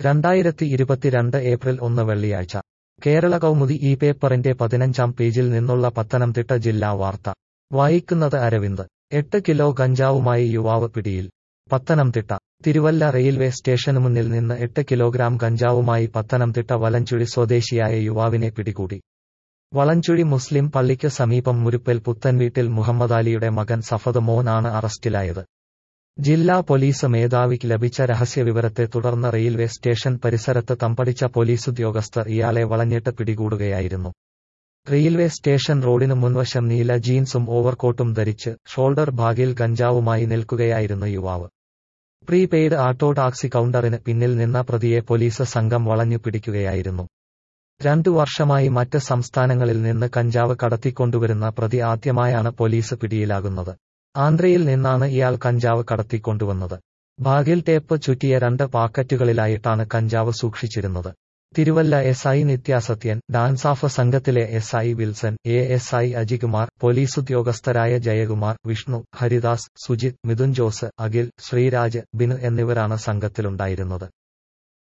രണ്ടായിരത്തി ഇരുപത്തിരണ്ട് ഏപ്രിൽ ഒന്ന് വെള്ളിയാഴ്ച കേരള കൗമുദി ഈ പേപ്പറിന്റെ പതിനഞ്ചാം പേജിൽ നിന്നുള്ള പത്തനംതിട്ട ജില്ലാ വാർത്ത വായിക്കുന്നത് അരവിന്ദ് എട്ട് കിലോ ഗഞ്ചാവുമായി യുവാവ് പിടിയിൽ പത്തനംതിട്ട തിരുവല്ല റെയിൽവേ സ്റ്റേഷനു മുന്നിൽ നിന്ന് എട്ട് കിലോഗ്രാം ഗഞ്ചാവുമായി പത്തനംതിട്ട വലഞ്ചുഴി സ്വദേശിയായ യുവാവിനെ പിടികൂടി വളഞ്ചുഴി മുസ്ലിം പള്ളിക്ക് സമീപം മുരുപ്പൽ പുത്തൻവീട്ടിൽ മുഹമ്മദ് അലിയുടെ മകൻ സഫദ് മോൻ ആണ് അറസ്റ്റിലായത് ജില്ലാ പോലീസ് മേധാവിക്ക് ലഭിച്ച രഹസ്യവിവരത്തെ തുടർന്ന് റെയിൽവേ സ്റ്റേഷൻ പരിസരത്ത് തമ്പടിച്ച പോലീസുദ്യോഗസ്ഥർ ഇയാളെ വളഞ്ഞിട്ട് പിടികൂടുകയായിരുന്നു റെയിൽവേ സ്റ്റേഷൻ റോഡിനു മുൻവശം നീല ജീൻസും ഓവർകോട്ടും ധരിച്ച് ഷോൾഡർ ഭാഗിൽ ഗഞ്ചാവുമായി നിൽക്കുകയായിരുന്നു യുവാവ് പ്രീപെയ്ഡ് ആട്ടോ ടാക്സി കൗണ്ടറിന് പിന്നിൽ നിന്ന പ്രതിയെ പോലീസ് സംഘം വളഞ്ഞു പിടിക്കുകയായിരുന്നു രണ്ടു വർഷമായി മറ്റ് സംസ്ഥാനങ്ങളിൽ നിന്ന് കഞ്ചാവ് കടത്തിക്കൊണ്ടുവരുന്ന പ്രതി ആദ്യമായാണ് പോലീസ് പിടിയിലാകുന്നത് ആന്ധ്രയിൽ നിന്നാണ് ഇയാൾ കഞ്ചാവ് കടത്തിക്കൊണ്ടുവന്നത് ഭാഗിൽ ടേപ്പ് ചുറ്റിയ രണ്ട് പാക്കറ്റുകളിലായിട്ടാണ് കഞ്ചാവ് സൂക്ഷിച്ചിരുന്നത് Thiruvalla S I Nithya Sathyan DANSAF സംഘത്തിലെ S I Wilson A S I Ajikumar police ഉദ്യോഗസ്ഥരായ ജയകുമാർ വിഷ്ണു ഹരിദാസ് സുജിത് മിഥുൻ ജോസ് അഖിൽ ശ്രീരാജ് ബിനു എന്നിവരാണ് സംഘത്തിലുണ്ടായിരുന്നത്